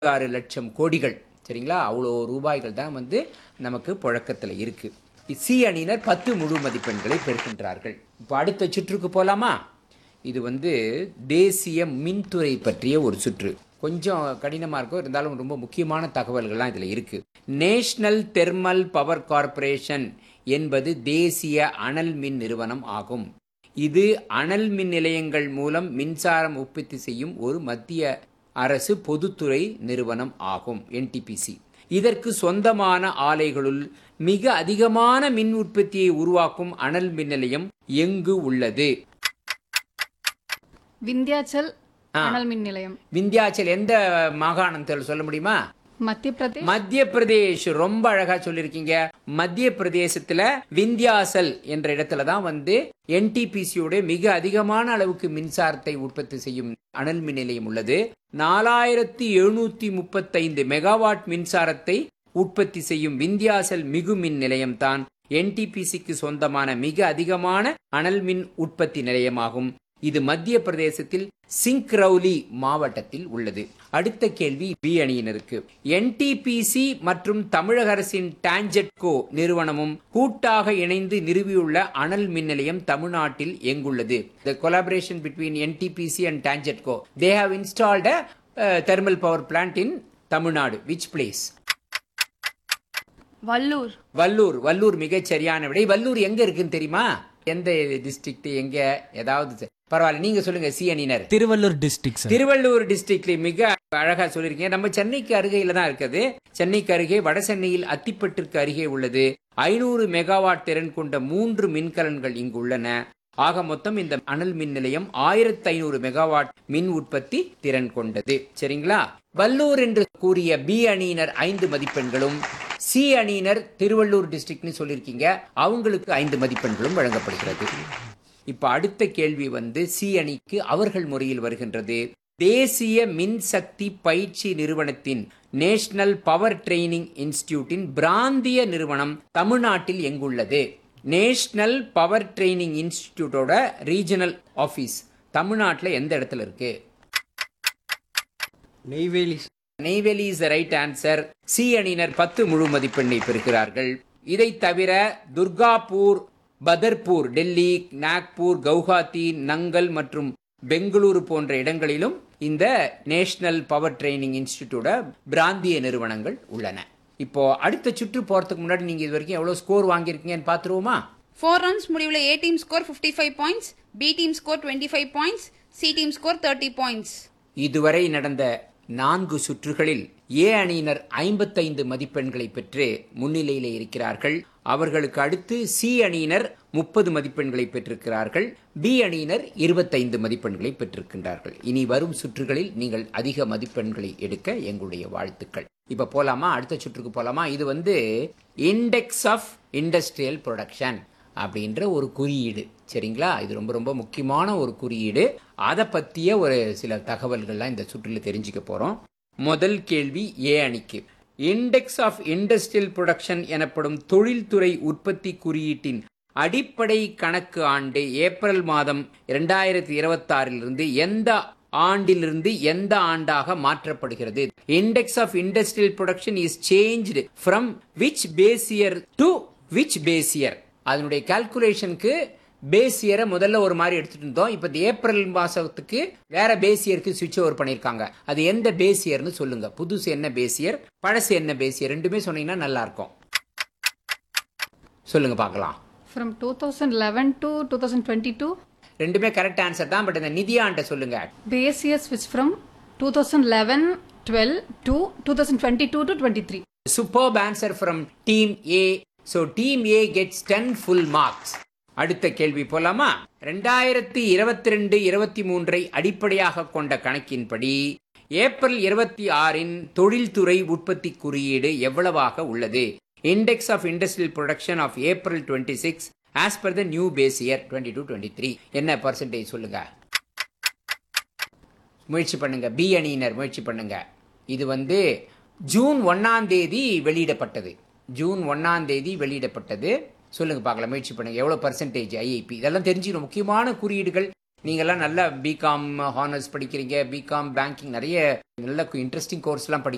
ஆறு லட்சம் கோடிகள் சரிங்களா அவ்வளோ ரூபாய்கள் தான் வந்து நமக்கு புழக்கத்தில் இருக்கு சி அணியினர் பத்து முழு மதிப்பெண்களை பெறுகின்றார்கள் இப்போ அடுத்த சுற்றுக்கு போலாமா இது வந்து தேசிய மின்துறை பற்றிய ஒரு சுற்று கொஞ்சம் கடினமாக இருக்கும் இருந்தாலும் ரொம்ப முக்கியமான தகவல்கள்லாம் இதில் இருக்கு நேஷனல் தெர்மல் பவர் கார்ப்பரேஷன் என்பது தேசிய அனல் மின் நிறுவனம் ஆகும் இது அனல் மின் நிலையங்கள் மூலம் மின்சாரம் உற்பத்தி செய்யும் ஒரு மத்திய அரசு பொதுத்துறை நிறுவனம் ஆகும் என்டிபிசி இதற்கு சொந்தமான ஆலைகளுள் மிக அதிகமான மின் உற்பத்தியை உருவாக்கும் அனல் மின் நிலையம் எங்கு உள்ளது விந்தியாச்சல் ஆ. அனல் மின் நிலையம் விந்தியாச்சல் எந்த மாகாணத்தில் சொல்ல முடியுமா மத்திய பிரதேஷ் மத்திய பிரதேஷ் ரொம்ப அழகா சொல்லிருக்கீங்க மத்திய பிரதேசத்துல விந்தியாசல் என்ற இடத்துல தான் வந்து என்டிபிசியோட மிக அதிகமான அளவுக்கு மின்சாரத்தை உற்பத்தி செய்யும் அனல் மின் நிலையம் உள்ளது நாலாயிரத்தி எழுநூத்தி முப்பத்தைந்து மெகாவாட் மின்சாரத்தை உற்பத்தி செய்யும் விந்தியாசல் மிகு மின் நிலையம் தான் என்டிபிசிக்கு சொந்தமான மிக அதிகமான அனல் மின் உற்பத்தி நிலையமாகும் இது மத்திய பிரதேசத்தில் சிங்க்ரௌலி மாவட்டத்தில் உள்ளது அடுத்த கேள்வி பி அணியினருக்கு என்டிபிசி மற்றும் தமிழக அரசின் டான்ஜெட்கோ நிறுவனமும் கூட்டாக இணைந்து நிறுவியுள்ள அனல் மின் நிலையம் தமிழ்நாட்டில் எங்குள்ளது the collaboration between NTPC and TANGEDCO they have installed thermal power plant in Tamil Nadu which place Vallur Vallur Vallur மிகச் சரியான விடை வல்லூர் எங்க இருக்குன்னு தெரியுமா எந்த டிஸ்ட்ரிக்ட் எங்க ஏதாவது தெ- பரவாயில்ல நீங்க சொல்லுங்க சி அணியினர் திருவள்ளூர் டிஸ்ட்ரிக்ட் சார் திருவள்ளூர் டிஸ்ட்ரிக்ட்ல மிக அழகா சொல்லிருக்கீங்க நம்ம சென்னைக்கு அருகையில தான் இருக்குது சென்னைக்கு அருகே வட சென்னையில் அத்திப்பட்டிற்கு அருகே உள்ளது ஐநூறு மெகாவாட் திறன் கொண்ட மூன்று மின்கலன்கள் இங்கு உள்ளன ஆக மொத்தம் இந்த அனல் மின் நிலையம் ஆயிரத்தி ஐநூறு மெகாவாட் மின் உற்பத்தி திறன் கொண்டது சரிங்களா வல்லூர் என்று கூறிய பி அணியினர் ஐந்து மதிப்பெண்களும் சி அணியினர் திருவள்ளூர் டிஸ்ட்ரிக்ட்னு சொல்லியிருக்கீங்க அவங்களுக்கு ஐந்து மதிப்பெண்களும் வழங்கப்படுகிறது இப்ப அடுத்த கேள்வி வந்து சி அணிக்கு அவர்கள் முறையில் வருகின்றது தேசிய மின்சக்தி பயிற்சி நிறுவனத்தின் நேஷனல் பவர் ட்ரைனிங் இன்ஸ்டிடியூட்டின் பிராந்திய நிறுவனம் தமிழ்நாட்டில் எங்குள்ளது நேஷனல் பவர் ட்ரைனிங் இன்ஸ்டிடியூட்டோட ரீஜனல் ஆபீஸ் தமிழ்நாட்டில் எந்த இடத்துல இருக்கு Neyveli Neyveli is right answer C அணியினர் பத்து முழு மதிப்பெண்ணை பெறுகிறார்கள் இதை தவிர துர்காப்பூர் பதர்பூர் டெல்லி நாக்பூர் கவுஹாத்தி நங்கல் மற்றும் பெங்களூரு போன்ற இடங்களிலும் இந்த நேஷனல் பவர் ட்ரைனிங் இன்ஸ்டிடியூட பிராந்திய நிறுவனங்கள் உள்ளன இப்போ அடுத்த சுற்று போறதுக்கு முன்னாடி நீங்க இது வரைக்கும் எவ்வளவு ஸ்கோர் வாங்கியிருக்கீங்கன்னு பாத்துருவோமா ஃபோர் ரவுண்ட்ஸ் முடிவில் A team score fifty five points B team score twenty five points C team score thirty points இதுவரை நடந்த நான்கு சுற்றுகளில் ஏ அணியினர் ஐம்பத்தைந்து மதிப்பெண்களை பெற்று முன்னிலையிலே இருக்கிறார்கள் அவர்களுக்கு அடுத்து சி அணியினர் முப்பது மதிப்பெண்களை பெற்றிருக்கிறார்கள் பி அணியினர் இருபத்தைந்து மதிப்பெண்களை பெற்றிருக்கின்றார்கள் இனி வரும் சுற்றுகளில் நீங்கள் அதிக மதிப்பெண்களை எடுக்க எங்களுடைய வாழ்த்துக்கள் இப்ப போலாமா அடுத்த சுற்றுக்கு போலாமா இது வந்து இண்டெக்ஸ் ஆஃப் இண்டஸ்ட்ரியல் ப்ரொடக்ஷன் அப்படின்ற ஒரு குறியீடு சரிங்களா இது ரொம்ப ரொம்ப முக்கியமான ஒரு குறியீடு அதை பற்றிய ஒரு சில தகவல்கள்லாம் இந்த சுற்றில் தெரிஞ்சுக்க போகிறோம் முதல் கேள்வி ஏ அணிக்கு இண்டெக்ஸ் ஆஃப் இண்டஸ்ட்ரியல் ப்ரொடக்ஷன் எனப்படும் தொழில்துறை உற்பத்தி குறியீட்டின் அடிப்படை கணக்கு ஆண்டு ஏப்ரல் மாதம் இரண்டாயிரத்தி இருபத்தாறிலிருந்து எந்த ஆண்டிலிருந்து எந்த ஆண்டாக மாற்றப்படுகிறது index of industrial production is changed from which base year to which base year அதனுடைய கால்குலேஷனுக்கு பேஸ் இயரை முதல்ல ஒரு மாதிரி எடுத்துட்டு இருந்தோம் இப்போ இந்த ஏப்ரல் மாசத்துக்கு வேற பேஸ் இயருக்கு சுவிட்ச் ஓவர் பண்ணியிருக்காங்க அது எந்த பேஸ் இயர்னு சொல்லுங்க புதுசு என்ன பேஸ் இயர் பழசு என்ன பேஸ் இயர் ரெண்டுமே சொன்னீங்கன்னா நல்லா இருக்கும் சொல்லுங்க பார்க்கலாம் from two thousand eleven to two thousand twenty two ரெண்டுமே கரெக்ட் ஆன்சர் தான் பட் இந்த நிதியாண்ட சொல்லுங்க பேஸ் இயர் ஸ்விட்ச் from two thousand eleven twelve to two thousand twenty two to twenty three superb answer from team A so team A gets ten full marks அடுத்த கேள்வி போலாமா ரெண்டாயிரத்தி இருபத்தி ரெண்டு இருபத்தி மூன்றை அடிப்படையாக கொண்ட கணக்கின்படி ஏப்ரல் இருபத்தி ஆறின் தொழில்துறை உற்பத்தி குறியீடு எவ்வளவாக உள்ளது index of industrial production of April twenty six as per the new base year twenty two twenty three என்ன பர்சன்டேஜ் சொல்லுங்க முயற்சி பண்ணுங்க பி அணியினர் முயற்சி பண்ணுங்க இது வந்து ஜூன் ஒன்னாம் தேதி வெளியிடப்பட்டது ஜூன் ஒன்னாம் தேதி வெளியிடப்பட்டது சொல்லுங்க பார்க்கலாம் முயற்சி பண்ணுங்க எவ்வளவு பர்சன்டேஜ் ஐஐபி இதெல்லாம் தெரிஞ்சுக்கணும் முக்கியமான குறியீடுகள் நீங்கெல்லாம் நல்லா பிகாம் ஹானர்ஸ் படிக்கிறீங்க பிகாம் பேங்கிங் நிறைய நல்ல இன்ட்ரெஸ்டிங் கோர்ஸ்லாம் படிக்கிறீங்க